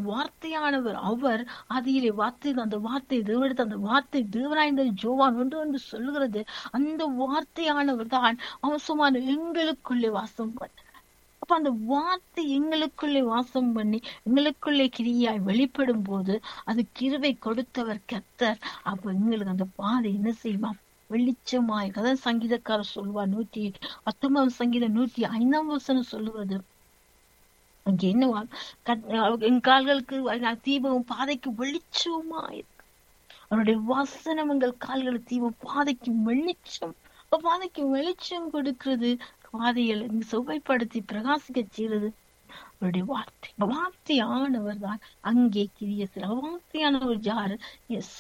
வார்த்தையானவர் அவர் அதிலே வார்த்தை அந்த வார்த்தை தேவனெடுத்து அந்த வார்த்தை தேவனாய்ந்த ஜோவான் ஒன்று என்று சொல்லுகிறது அந்த வார்த்தையானவர் தான் அவசமான எங்களுக்குள்ளே வாசம் பண்ண அப்ப அந்த வார்த்தை எங்களுக்குள்ளே வாசம் பண்ணி எங்களுக்குள்ளே கிரியாய் வெளிப்படும் போது அது கிருவை கொடுத்தவர் கத்தர் அப்ப எங்களுக்கு அந்த பாதை என்ன செய்வான் வெளிச்சமாய் கதை சங்கீதக்காரர் சொல்லுவார் நூற்றி பத்தொன்பது சங்கீதம் நூற்றி ஐந்தாம் வசனம் சொல்லுவது அங்க என்னவா என் கால்களுக்கு தீபம் பாதைக்கு வெளிச்சமா இருக்கு அவருடைய வசனம் எங்கள் கால்கள் தீபம் பாதைக்கு வெளிச்சம் பாதைக்கு வெளிச்சம் கொடுக்கிறது பாதைகளை சுவைப்படுத்தி பிரகாசிக்க செய்யறது அவருடைய வார்த்தை வார்த்தையானவர் தான் அங்கே கிரிய சில வார்த்தையானவர் யாரு எஸ்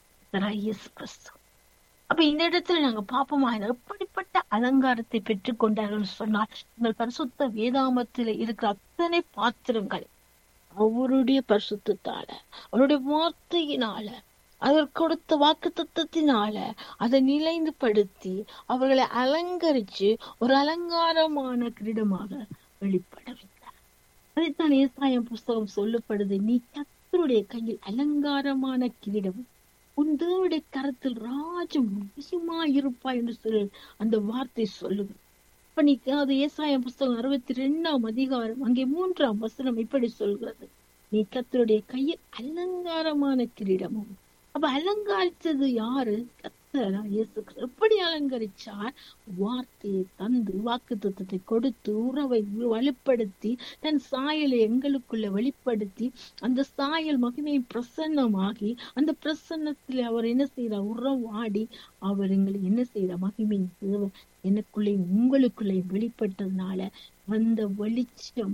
எஸ் கிறிஸ்து அப்ப இந்த இடத்துல நாங்க பாப்போமா எப்படிப்பட்ட அலங்காரத்தை பெற்றுக் கொண்டார்கள் சொன்னால் எங்கள் பரிசுத்த வேதாமத்தில இருக்கிற அத்தனை பாத்திரங்கள் அவருடைய பரிசுத்தால அவருடைய வார்த்தையினால அவர் கொடுத்த வாக்கு தத்துவத்தினால அதை நிலைந்து படுத்தி அவர்களை அலங்கரிச்சு ஒரு அலங்காரமான கிரீடமாக வெளிப்பட வைத்தார் அதைத்தான் ஏசாயம் புஸ்தகம் சொல்லப்படுது நீ கத்தருடைய கையில் அலங்காரமான கிரீடம் உன் தேவடைய கரத்தில் ராஜம் இருப்பாய் என்று சொல்லி அந்த வார்த்தை சொல்லுது இப்ப நீ அது ஏசாயம் புஸ்தகம் அறுபத்தி ரெண்டாம் அதிகாரம் அங்கே மூன்றாம் வசனம் இப்படி சொல்கிறது நீ கத்தருடைய கையில் அலங்காரமான கிரீடமும் அப்ப அலங்கரிச்சது யாரு கத்தர் இயேசு எப்படி அலங்கரிச்சார் வார்த்தையை தந்து வாக்கு தத்துவத்தை கொடுத்து உறவை வலுப்படுத்தி தன் சாயலை எங்களுக்குள்ள வெளிப்படுத்தி அந்த சாயல் மகிமையை பிரசன்னமாகி அந்த பிரசன்னத்துல அவர் என்ன செய்யறார் உறவாடி அவர் எங்களுக்கு என்ன செய்யற மகிமையின் தேவை எனக்குள்ளே உங்களுக்குள்ளே வெளிப்பட்டதுனால அந்த வெளிச்சம்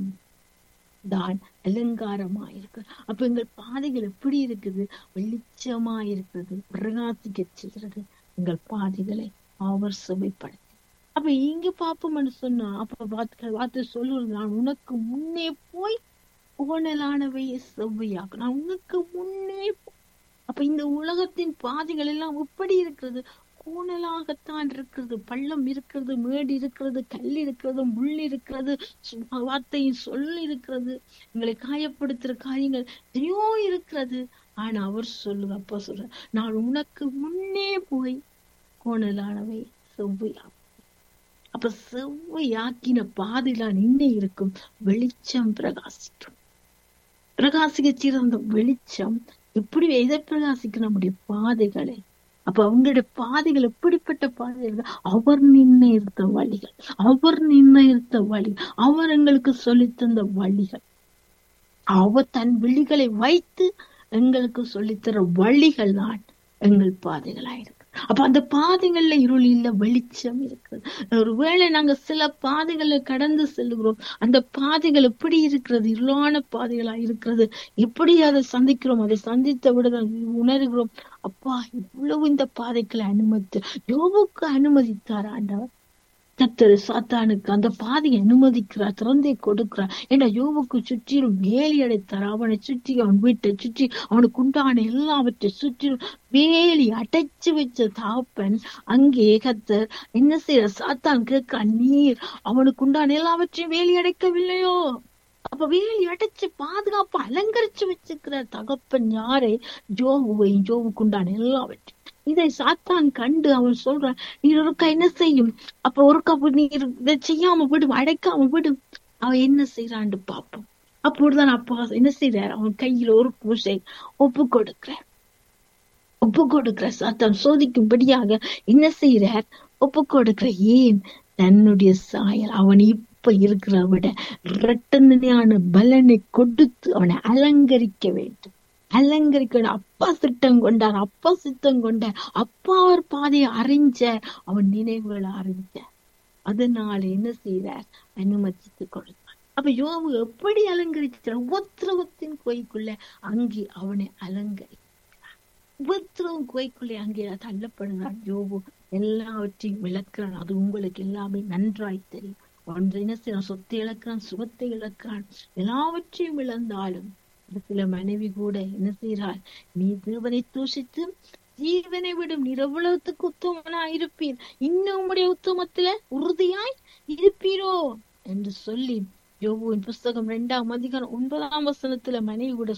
தான் அலங்காரமா இருக்கு அப்ப எங்கள் பாதைகள் எப்படி இருக்குது வெளிச்சமா இருக்குது பிரகாசிக்க செய்கிறது எங்கள் பாதைகளை அவர் சுவைப்படுத்தி அப்ப இங்க பாப்போம்னு சொன்னா அப்ப வார்த்தை வார்த்தை சொல்லுவது நான் உனக்கு முன்னே போய் கோணலானவையை செவ்வையாக்கும் நான் உனக்கு முன்னே அப்ப இந்த உலகத்தின் பாதைகள் எல்லாம் எப்படி இருக்கிறது கோணலாகத்தான் இருக்கிறது பள்ளம் இருக்கிறது மேடு இருக்கிறது கல் இருக்கிறது முள் இருக்கிறது வார்த்தையின் சொல் இருக்கிறது எங்களை காயப்படுத்துற காரியங்கள் எதையோ இருக்கிறது ஆனா அவர் சொல்லு அப்ப சொல்ற நான் உனக்கு முன்னே போய் கோணலானவை செவ்வையா அப்ப செவ்வையாக்கின பாதையில நின்று இருக்கும் வெளிச்சம் பிரகாசிக்கும் பிரகாசிக்க சிறந்த வெளிச்சம் எப்படி எதை பிரகாசிக்க நம்முடைய பாதைகளை அப்ப அவங்களுடைய பாதைகள் எப்படிப்பட்ட பாதைகள் அவர் நிர்ணயித்த வழிகள் அவர் நிர்ணயித்த வழி அவர் எங்களுக்கு சொல்லித்தந்த வழிகள் அவர் தன் விழிகளை வைத்து எங்களுக்கு சொல்லித்தர வழிகள் தான் எங்கள் பாதைகளாயிருக்கு அப்ப அந்த பாதைகள்ல இருள் இல்ல வெளிச்சம் இருக்குது ஒருவேளை நாங்க சில பாதைகளை கடந்து செல்லுகிறோம் அந்த பாதைகள் எப்படி இருக்கிறது இருளான பாதைகளா இருக்கிறது எப்படி அதை சந்திக்கிறோம் அதை சந்தித்த விட உணர்கிறோம் அப்பா இவ்வளவு இந்த பாதைகளை அனுமதி யோவுக்கு அனுமதித்தார் ஆண்டவர் கத்தர் சாத்தானுக்கு அந்த பாதையை அனுமதிக்கிறார் திறந்தே கொடுக்கிறார் ஏன்னா யோவுக்கு சுற்றிலும் வேலி அடைத்தார் அவனை சுற்றி அவன் வீட்டை சுற்றி அவனுக்கு உண்டான எல்லாவற்றை சுற்றிலும் வேலி அடைச்சு வச்ச தாப்பன் அங்கே கத்தர் என்ன செய்யற சாத்தான் கேட்க நீர் அவனுக்கு உண்டான எல்லாவற்றையும் வேலி அடைக்கவில்லையோ அப்ப வேலி அடைச்சு பாதுகாப்பு அலங்கரிச்சு வச்சிருக்கிறார் தகப்பன் யாரை ஜோவுவையும் ஜோவுக்கு உண்டான எல்லாவற்றையும் இதை சாத்தான் கண்டு அவன் சொல்றான் நீர் ஒருக்கா என்ன செய்யும் அப்ப ஒருக்கா நீர் இதை செய்யாம விடும் அடைக்காம விடும் அவன் என்ன செய்யறான்னு பார்ப்போம் அப்போதுதான் அப்பா என்ன செய்யறார் அவன் கையில ஒரு பூசை ஒப்பு கொடுக்கிறார் ஒப்பு கொடுக்கிற சாத்தான் சோதிக்கும்படியாக என்ன செய்யறார் ஒப்பு கொடுக்கிற ஏன் தன்னுடைய சாயல் அவன் இப்ப இருக்கிற விட இரட்டனையான பலனை கொடுத்து அவனை அலங்கரிக்க வேண்டும் அலங்கரிக்க அப்பா சிட்டம் கொண்டார் அப்பா சித்தம் கொண்டார் அப்பா அவர் பாதையை அறிஞ்சார் அவன் நினைவுகளை அறிஞ்சார் அதனால என்ன செய்யறார் அனுமதித்து கொடுத்தார் அப்ப யோபு எப்படி அலங்கரிச்சார் உபத்திரவத்தின் கோய்க்குள்ள அங்கே அவனை அலங்கரி உபத்திரவம் கோய்க்குள்ளே அங்கே தள்ளப்படுகிறான் யோபு எல்லாவற்றையும் விளக்குறான் அது உங்களுக்கு எல்லாமே நன்றாய் தெரியும் ஒன்றை என்ன செய்யறான் சொத்தை இழக்கிறான் சுகத்தை இழக்கிறான் எல்லாவற்றையும் இழந்தாலும் சில மனைவி கூட என்ன செய்கிறாள் நீ தேவனை தூஷித்து ஜீவனை விடும் நீர் எவ்வளவுக்கு உத்தமனா இருப்பீர் இன்னும் உங்களுடைய உத்தமத்துல உறுதியாய் இருப்பீரோ என்று சொல்லி யோபுவின் புஸ்தகம் இரண்டாம் அதிகாரம் ஒன்பதாம் வசனத்துல மனைவி கூட